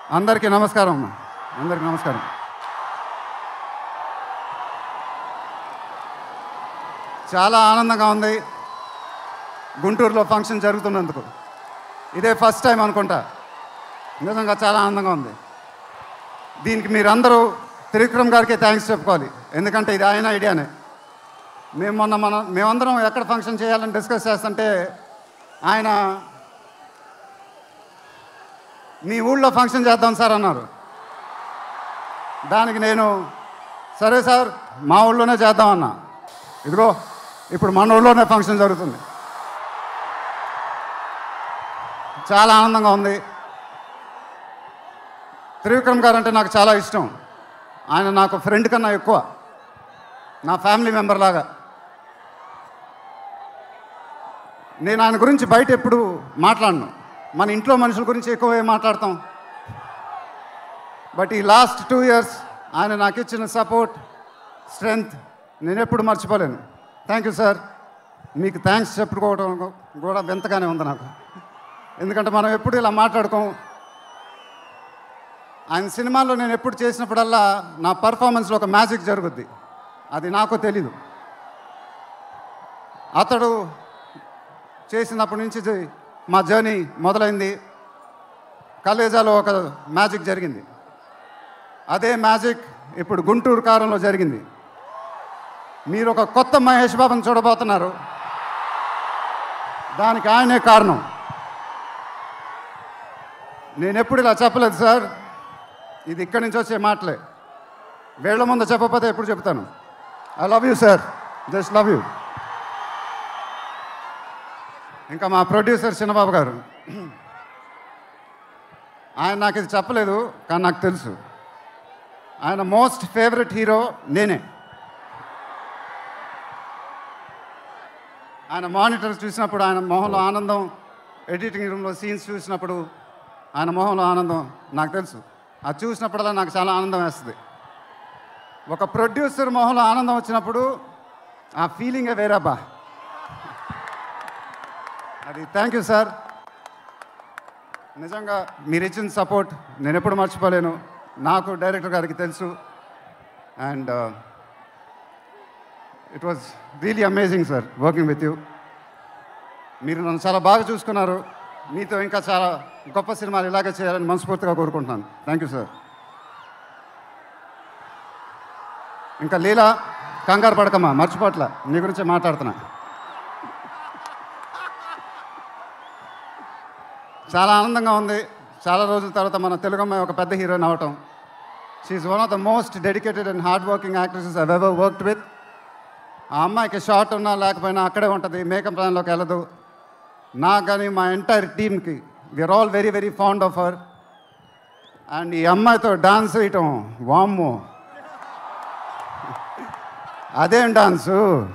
అందరికీ నమస్కారం అమ్మా అందరికీ నమస్కారం చాలా ఆనందంగా ఉంది గుంటూరులో ఫంక్షన్ జరుగుతున్నందుకు ఇదే ఫస్ట్ టైం అనుకుంటా నిజంగా చాలా ఆనందంగా ఉంది దీనికి మీరందరూ త్రివిక్రమ్ గారికి థ్యాంక్స్ చెప్పుకోవాలి ఎందుకంటే ఇది ఆయన ఐడియానే మేము మొన్న మన మేమందరం ఎక్కడ ఫంక్షన్ చేయాలని డిస్కస్ చేస్తుంటే ఆయన మీ ఊళ్ళో ఫంక్షన్ చేద్దాం సార్ అన్నారు దానికి నేను సరే సార్ మా ఊళ్ళోనే చేద్దాం అన్నా ఇదిగో ఇప్పుడు మన ఊళ్ళోనే ఫంక్షన్ జరుగుతుంది చాలా ఆనందంగా ఉంది త్రివిక్రమ్ గారు అంటే నాకు చాలా ఇష్టం ఆయన నాకు ఫ్రెండ్ కన్నా ఎక్కువ నా ఫ్యామిలీ మెంబర్ లాగా నేను ఆయన గురించి బయట ఎప్పుడు మాట్లాడను మన ఇంట్లో మనుషుల గురించి ఎక్కువ ఏం మాట్లాడతాం బట్ ఈ లాస్ట్ టూ ఇయర్స్ ఆయన నాకు ఇచ్చిన సపోర్ట్ స్ట్రెంగ్త్ నేను ఎప్పుడు మర్చిపోలేను థ్యాంక్ యూ సార్ మీకు థ్యాంక్స్ చెప్పుకోవడం కూడా వింతగానే ఉంది నాకు ఎందుకంటే మనం ఎప్పుడు ఇలా మాట్లాడుకోం ఆయన సినిమాల్లో నేను ఎప్పుడు చేసినప్పుడల్లా నా పర్ఫార్మెన్స్లో ఒక మ్యాజిక్ జరుగుద్ది అది నాకు తెలీదు అతడు చేసినప్పటి నుంచి జ- మా జర్నీ మొదలైంది కలేజాలో ఒక మ్యాజిక్ జరిగింది అదే మ్యాజిక్ ఇప్పుడు గుంటూరు కారంలో జరిగింది మీరు ఒక కొత్త మహేష్ బాబుని చూడబోతున్నారు దానికి ఆయనే కారణం నేను ఎప్పుడు ఇలా చెప్పలేదు సార్ ఇది ఇక్కడి నుంచి వచ్చే మాటలే వేళ్ల ముందు చెప్పకపోతే ఎప్పుడు చెప్తాను I love you sir just love you ఇంకా మా ప్రొడ్యూసర్ చిన్నబాబు గారు ఆయన నాకు ఇది చెప్పలేదు కానీ నాకు తెలుసు ఆయన మోస్ట్ ఫేవరెట్ హీరో నేనే ఆయన మానిటర్స్ చూసినప్పుడు ఆయన మొహంలో ఆనందం ఎడిటింగ్ రూమ్లో సీన్స్ చూసినప్పుడు ఆయన మొహంలో ఆనందం నాకు తెలుసు అది చూసినప్పుడల్లా నాకు చాలా ఆనందం వేస్తుంది ఒక ప్రొడ్యూసర్ మొహంలో ఆనందం వచ్చినప్పుడు ఆ ఫీలింగే వేరబ్బా అది థ్యాంక్ యూ సార్ నిజంగా మీరు ఇచ్చిన సపోర్ట్ నేను ఎప్పుడు మర్చిపోలేను నాకు డైరెక్టర్ గారికి తెలుసు and it was really amazing sir working with you మీరు నన్ను చాలా బాగా చూసుకున్నారు మీతో ఇంకా చాలా గొప్ప సినిమాలు ఇలాగే చేయాలని మనస్ఫూర్తిగా కోరుకుంటున్నాను థ్యాంక్ యూ సార్ ఇంకా లీలా కంగారు పడకమ్మా మర్చిపోట్ల నీ గురించే మాట్లాడుతున్నా చాలా ఆనందంగా ఉంది చాలా రోజుల తర్వాత మన తెలుగు అమ్మాయి ఒక పెద్ద హీరోయిన్ అవటం she one of the most dedicated and hard working actresses I ever worked with ఆ అమ్మాయికి షార్ట్ ఉన్నా లేకపోయినా అక్కడే ఉంటుంది మేకప్ ప్లాన్లోకి వెళ్ళదు నాకు కానీ మా ఎంటైర్ టీమ్కి we are all very very fond of her and ఈ అమ్మాయితో డాన్స్ వేయటం వామ్మో అదేం dance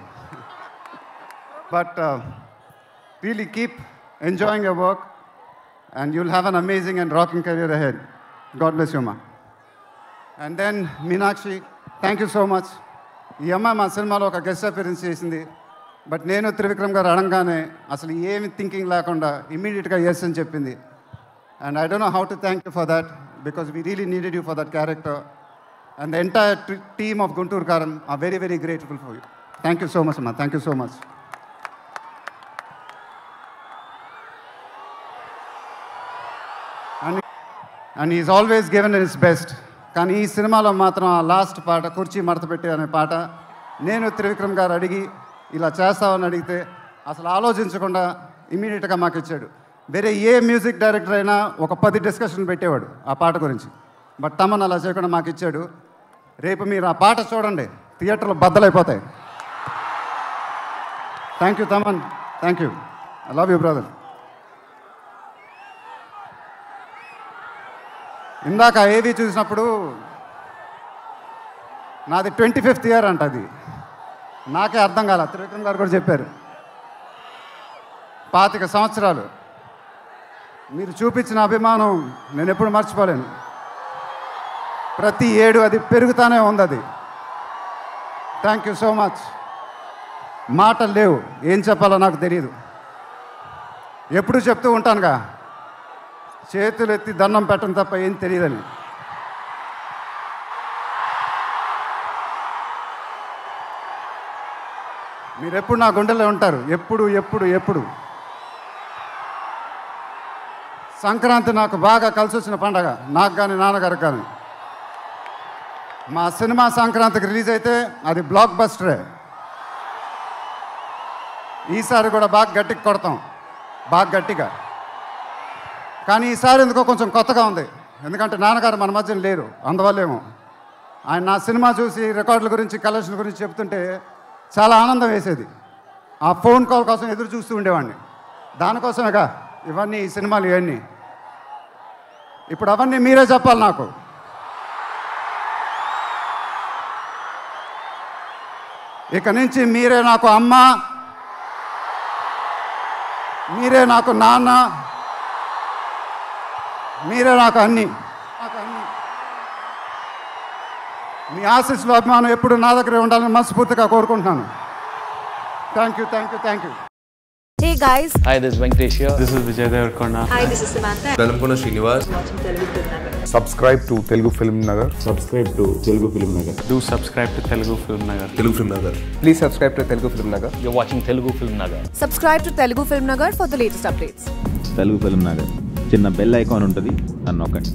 but really keep enjoying your work and you'll have an amazing and rocking career ahead. God bless you, Ma. And then Meenakshi, thank you so much. ఈ అమ్మాయి మా సినిమాలో ఒక గెస్ట్ అపీరెన్స్ చేసింది బట్ నేను త్రివిక్రమ్ గారు అడగానే అసలు ఏమి థింకింగ్ లేకుండా ఇమీడియట్గా ఎస్ అని చెప్పింది and I don't know how to thank you for that because we really needed you for that character and the entire team of Guntur Kaaram are very very grateful for you thank you so much అమ్మా thank you so much and and is always given his best కానీ ఈ సినిమాలో మాత్రం ఆ last పాట కుర్చీ మడత పెట్టి అనే పాట నేను త్రివిక్రమ్ గారు అడిగి ఇలా చేస్తామని అడిగితే అసలు ఆలోచించకుండా ఇమీడియట్గా మాకు ఇచ్చాడు వేరే ఏ మ్యూజిక్ డైరెక్టర్ అయినా ఒక పది డిస్కషన్ పెట్టేవాడు ఆ పాట గురించి బట్ తమన్ అలా చేయకుండా మాకు ఇచ్చాడు రేపు మీరు ఆ పాట చూడండి థియేటర్లో బద్దలైపోతాయి thank you Thaman thank you I love you brother ఇందాక ఏవి చూసినప్పుడు నాది ట్వంటీ ఫిఫ్త్ ఇయర్ అంట అది నాకే అర్థం కాల త్రివిక్రమ్ గారు కూడా చెప్పారు పాతిక సంవత్సరాలు మీరు చూపించిన అభిమానం నేను ఎప్పుడు మర్చిపోలేను ప్రతి ఏడు అది పెరుగుతానే ఉంది అది థ్యాంక్ యూ సో మచ్ మాటలు లేవు ఏం చెప్పాలో నాకు తెలియదు ఎప్పుడు చెప్తూ ఉంటానుగా చేతులు ఎత్తి దండం పెట్టడం తప్ప ఏం తెలియదని మీరు ఎప్పుడు నా గుండెలో ఉంటారు ఎప్పుడు ఎప్పుడు ఎప్పుడు సంక్రాంతి నాకు బాగా కలిసి వచ్చిన పండగ నాకు కానీ నాన్నగారికి కానీ మా సినిమా సంక్రాంతికి రిలీజ్ అయితే అది బ్లాక్ బస్టరే ఈసారి కూడా బాగా గట్టిగా కొడతాం బాగా గట్టిగా కానీ ఈసారి ఎందుకో కొంచెం కొత్తగా ఉంది ఎందుకంటే నాన్నగారు మన మధ్యన లేరు అందువల్లేమో ఆయన నా సినిమా చూసి రికార్డుల గురించి కలెక్షన్ గురించి చెప్తుంటే చాలా ఆనందం వేసేది ఆ ఫోన్ కాల్ కోసం ఎదురు చూస్తూ ఉండేవాడిని దానికోసమేగా ఇవన్నీ ఈ సినిమాలు ఇవన్నీ ఇప్పుడు అవన్నీ మీరే చెప్పాలి నాకు ఇక నుంచి మీరే నాకు అమ్మ మీరే నాకు నాన్న మీరే నాకు అన్ని నాకు అన్ని మీ ఆశీస్సులు అభిమానం ఎప్పుడు నా దగ్గరే ఉండాలని మనస్ఫూర్తిగా కోరుకుంటున్నాను thank you thank you thank you Hey guys, Hi, this is Venkatesh here. This is Vijay Devarkonda. hi, this is Samantha. Velankonda Srinivas subscribe to Telugu Film Nagar. subscribe to Telugu Film Nagar. Do subscribe to Telugu Film Nagar. Telugu film Nagar Please subscribe to Telugu Film Nagar. You're watching Telugu Film Nagar. Subscribe to Telugu Film Nagar for the latest updates. Telugu film Nagar చిన్న bell icon ఉంటుంది అని నొక్కండి